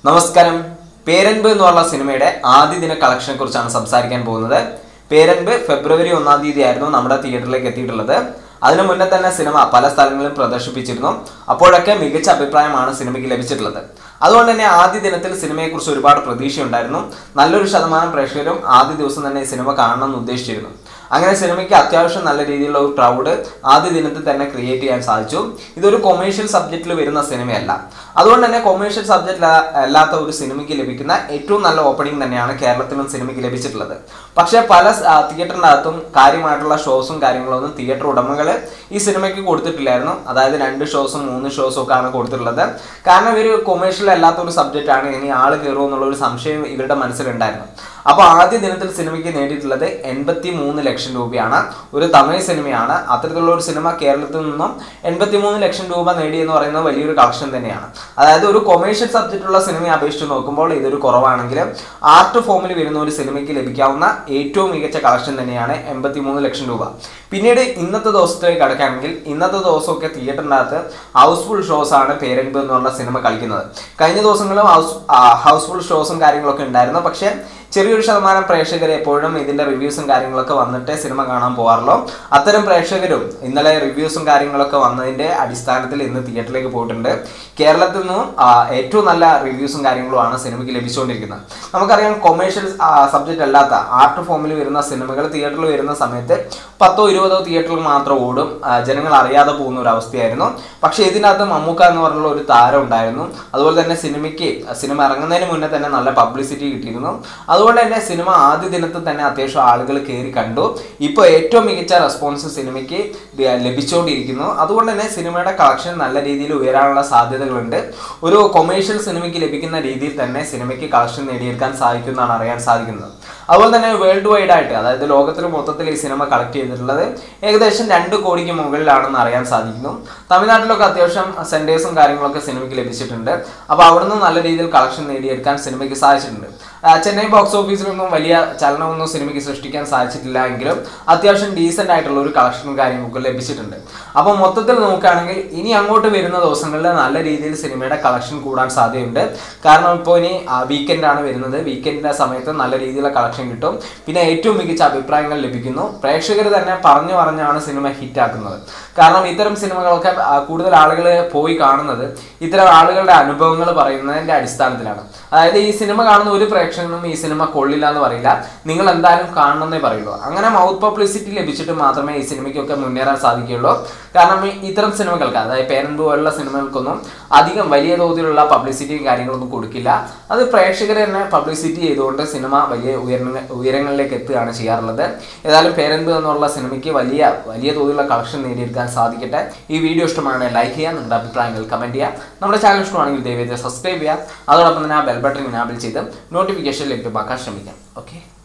നമസ്കാരം പേരൻപ് എന്നുള്ള സിനിമയുടെ ആദ്യ ദിന കളക്ഷനെ കുറിച്ചാണ് സംസാരിക്കാൻ പോകുന്നത് പേരൻപ് ഫെബ്രുവരി ഒന്നാം തീയതി ആയിരുന്നു നമ്മുടെ തിയേറ്ററിലേക്ക് എത്തിയിട്ടുള്ളത് അതിനു മുന്നേ തന്നെ സിനിമ പല സ്ഥലങ്ങളിലും പ്രദർശിപ്പിച്ചിരുന്നു അപ്പോഴൊക്കെ മികച്ച അഭിപ്രായമാണ് സിനിമയ്ക്ക് ലഭിച്ചിട്ടുള്ളത് അതുകൊണ്ട് തന്നെ ആദ്യ ദിനത്തിൽ സിനിമയെക്കുറിച്ച് ഒരുപാട് പ്രതീക്ഷയുണ്ടായിരുന്നു നല്ലൊരു ശതമാനം പ്രേക്ഷകരും ആദ്യ ദിവസം തന്നെ ഈ സിനിമ കാണണമെന്ന് ഉദ്ദേശിച്ചിരുന്നു അങ്ങനെ സിനിമയ്ക്ക് അത്യാവശ്യം നല്ല രീതിയിലുള്ള ഒരു ക്രൗഡ് ആദ്യ ദിനത്തിൽ തന്നെ ക്രിയേറ്റ് ചെയ്യാൻ സാധിച്ചു ഇതൊരു കൊമേഴ്ഷ്യൽ സബ്ജക്റ്റിൽ വരുന്ന സിനിമയല്ല അതുകൊണ്ട് തന്നെ കൊമേഴ്ഷ്യൽ സബ്ജക്റ്റ് അല്ലാത്ത ഒരു സിനിമയ്ക്ക് ലഭിക്കുന്ന ഏറ്റവും നല്ല ഓപ്പണിംഗ് തന്നെയാണ് കേരളത്തിലും സിനിമയ്ക്ക് ലഭിച്ചിട്ടുള്ളത് പക്ഷേ പല ആ, തിയേറ്ററിൻ്റെ അകത്തും കാര്യമായിട്ടുള്ള ഷോസും കാര്യങ്ങളൊന്നും തിയേറ്റർ ഉടമകൾ ഈ സിനിമയ്ക്ക് കൊടുത്തിട്ടില്ലായിരുന്നു അതായത് രണ്ട് ഷോസും മൂന്ന് ഷോസും ഒക്കെ ആണ് കൊടുത്തിട്ടുള്ളത് കാരണം ഇവർ കൊമേഴ്ഷ്യൽ അല്ലാത്ത ഒരു സബ്ജക്റ്റ് ആണ് ഇനി ആൾ കയറുമോ എന്നുള്ള ഒരു സംശയം ഇവരുടെ മനസ്സിലുണ്ടായിരുന്നു അപ്പോൾ ആദ്യ ദിനത്തിൽ സിനിമയ്ക്ക് നേടിയിട്ടുള്ളത് എൺപത്തി മൂന്ന് ലക്ഷം രൂപയാണ് ഒരു തമിഴ് സിനിമയാണ് അത്തരത്തിലുള്ള ഒരു സിനിമ കേരളത്തിൽ നിന്നും എൺപത്തി മൂന്ന് ലക്ഷം രൂപ നേടി എന്ന് പറയുന്നത് വലിയൊരു കളക്ഷൻ തന്നെയാണ് അതായത് ഒരു കൊമേഴ്ഷ്യൽ സബ്ജക്റ്റുള്ള സിനിമയെ അപേക്ഷിച്ച് നോക്കുമ്പോൾ ഇതൊരു കുറവാണെങ്കിൽ ആർട്ട് ഫോമിൽ വരുന്ന ഒരു സിനിമയ്ക്ക് ലഭിക്കാവുന്ന ഏറ്റവും മികച്ച കളക്ഷൻ തന്നെയാണ് എൺപത്തി മൂന്ന് ലക്ഷം രൂപ പിന്നീട് ഇന്നത്തെ ദിവസത്തേക്ക് കടക്കുകയാണെങ്കിൽ ഇന്നത്തെ ദിവസമൊക്കെ തിയേറ്ററിൻ്റെ അകത്ത് ഹൗസ്ഫുൾ ഷോസ് ആണ് പേരൻപ് എന്നുള്ള സിനിമ കളിക്കുന്നത് കഴിഞ്ഞ ദിവസങ്ങളും ഹൗസ് ഹൗസ്ഫുൾ ഷോസും കാര്യങ്ങളൊക്കെ ഉണ്ടായിരുന്നു പക്ഷേ ചെറിയൊരു ശതമാനം പ്രേക്ഷകർ എപ്പോഴും ഇതിന്റെ റിവ്യൂസും കാര്യങ്ങളൊക്കെ വന്നിട്ടേ സിനിമ കാണാൻ പോകാറുള്ളൂ അത്തരം പ്രേക്ഷകരും ഇന്നലെ റിവ്യൂസും കാര്യങ്ങളൊക്കെ വന്നതിന്റെ അടിസ്ഥാനത്തിൽ ഇന്ന് തിയേറ്ററിലേക്ക് പോയിട്ടുണ്ട് കേരളത്തിൽ നിന്നും ആ, ഏറ്റവും നല്ല റിവ്യൂസും കാര്യങ്ങളുമാണ് സിനിമയ്ക്ക് ലഭിച്ചുകൊണ്ടിരിക്കുന്നത് നമുക്കറിയാം കൊമേഴ്ഷ്യൽ സബ്ജക്റ്റ് അല്ലാത്ത ആർട്ട് ഫോമിൽ വരുന്ന സിനിമകൾ തിയേറ്ററിൽ വരുന്ന സമയത്ത് പത്തോ ഇരുപതോ തിയേറ്ററിൽ മാത്രം ഓടും ആ, ജനങ്ങൾ അറിയാതെ പോകുന്ന ഒരു അവസ്ഥയായിരുന്നു പക്ഷേ ഇതിനകത്ത് മമ്മൂക്ക എന്ന് പറഞ്ഞുള്ള ഒരു താരം ഉണ്ടായിരുന്നു അതുപോലെ തന്നെ സിനിമയ്ക്ക് സിനിമ ഇറങ്ങുന്നതിന് മുന്നേ തന്നെ നല്ല പബ്ലിസിറ്റി കിട്ടിയിരുന്നു അതുകൊണ്ട് തന്നെ സിനിമ ആദ്യ ദിനത്തിൽ തന്നെ അത്യാവശ്യം ആളുകൾ കയറി കണ്ടു ഇപ്പോൾ ഏറ്റവും മികച്ച റെസ്പോൺസ് സിനിമയ്ക്ക് ല- ലഭിച്ചുകൊണ്ടിരിക്കുന്നു അതുകൊണ്ട് തന്നെ സിനിമയുടെ കളക്ഷൻ നല്ല രീതിയിൽ ഉയരാനുള്ള സാധ്യതകളുണ്ട് ഒരു കൊമേഴ്ഷ്യൽ സിനിമയ്ക്ക് ലഭിക്കുന്ന രീതിയിൽ തന്നെ സിനിമയ്ക്ക് കളക്ഷൻ നേടിയെടുക്കാൻ സാധിക്കുമെന്നാണ് അറിയാൻ സാധിക്കുന്നത് അതുപോലെ തന്നെ വേൾഡ് വൈഡ് ആയിട്ട് അതായത് ലോകത്തിൽ മൊത്തത്തിൽ ഈ സിനിമ കളക്ട് ചെയ്തിട്ടുള്ളത് ഏകദേശം രണ്ട് കോടിക്ക് മുകളിലാണെന്ന് അറിയാൻ സാധിക്കുന്നു തമിഴ്നാട്ടിലൊക്കെ അത്യാവശ്യം സെൻറ്റേഴ്സും കാര്യങ്ങളൊക്കെ സിനിമയ്ക്ക് ലഭിച്ചിട്ടുണ്ട് അപ്പോൾ അവിടുന്ന് നല്ല രീതിയിൽ കളക്ഷൻ നേടിയെടുക്കാൻ സിനിമയ്ക്ക് സാധിച്ചിട്ടുണ്ട് ആ, ചെന്നൈ ബോക്സ് ഓഫീസിലൊന്നും വലിയ ചലനമൊന്നും സിനിമയ്ക്ക് സൃഷ്ടിക്കാൻ സാധിച്ചിട്ടില്ല എങ്കിലും അത്യാവശ്യം ഡീസൻ്റ് ആയിട്ടുള്ള ഒരു കളക്ഷനും കാര്യങ്ങളൊക്കെ ലഭിച്ചിട്ടുണ്ട് അപ്പോൾ മൊത്തത്തിൽ നോക്കുകയാണെങ്കിൽ ഇനി അങ്ങോട്ട് വരുന്ന ദിവസങ്ങളിൽ നല്ല രീതിയിൽ സിനിമയുടെ കളക്ഷൻ കൂടാൻ സാധ്യതയുണ്ട് കാരണം ഇപ്പോൾ ഇനി വീക്കെൻഡ് ആണ് വരുന്നത് വീക്കെൻഡിൻ്റെ സമയത്ത് നല്ല രീതിയിലുള്ള കളക്ഷൻ കിട്ടും പിന്നെ ഏറ്റവും മികച്ച അഭിപ്രായങ്ങൾ ലഭിക്കുന്നു പ്രേക്ഷകർ തന്നെ പറഞ്ഞു പറഞ്ഞാണ് സിനിമ ഹിറ്റാക്കുന്നത് കാരണം ഇത്തരം സിനിമകളൊക്കെ ആ, കൂടുതൽ ആളുകൾ പോയി കാണുന്നത് ഇത്തരം ആളുകളുടെ അനുഭവങ്ങൾ പറയുന്നതിൻ്റെ അടിസ്ഥാനത്തിലാണ് അതായത് ഈ സിനിമ കാണുന്ന ഒരു പ്രേക്ഷകനും ഈ സിനിമ കൊള്ളില്ല എന്ന് പറയില്ല നിങ്ങൾ എന്തായാലും കാണണമെന്നേ പറയുള്ളൂ അങ്ങനെ മൗത്ത് പബ്ലിസിറ്റി ലഭിച്ചിട്ട് മാത്രമേ ഈ സിനിമയ്ക്കൊക്കെ മുന്നേറാൻ സാധിക്കുകയുള്ളൂ കാരണം ഈ ഇത്തരം സിനിമകൾക്ക് അതായത് പേരൻപ് പോലുള്ള സിനിമകൾക്കൊന്നും അധികം വലിയ തോതിലുള്ള പബ്ലിസിറ്റിയും കാര്യങ്ങളൊന്നും കൊടുക്കില്ല അത് പ്രേക്ഷകർ തന്നെ പബ്ലിസിറ്റി ചെയ്തുകൊണ്ട് സിനിമ വലിയ ഉയർന്ന ഉയരങ്ങളിലേക്ക് എത്തുകയാണ് ചെയ്യാറുള്ളത് ഏതായാലും പേരൻപ് എന്നുള്ള സിനിമയ്ക്ക് വലിയ വലിയ തോതിലുള്ള കളക്ഷൻ നേടിയെടുക്കാൻ സാധിക്കട്ടെ ഈ വീഡിയോ ഇഷ്ടമാണെങ്കിൽ ലൈക്ക് ചെയ്യുക നിങ്ങളുടെ അഭിപ്രായങ്ങൾ കമൻറ്റ് ചെയ്യുക നമ്മുടെ ചാനൽ ഇഷ്ടമാണെങ്കിൽ ദയവേത് സബ്സ്ക്രൈബ് ചെയ്യുക അതോടൊപ്പം തന്നെ ആ ബെൽ ബട്ടൺ ഇനാബിൾ ചെയ്ത് നോട്ടിഫിക്കേഷൻ ലഭ്യമാക്കാൻ ശ്രമിക്കാം ഓക്കെ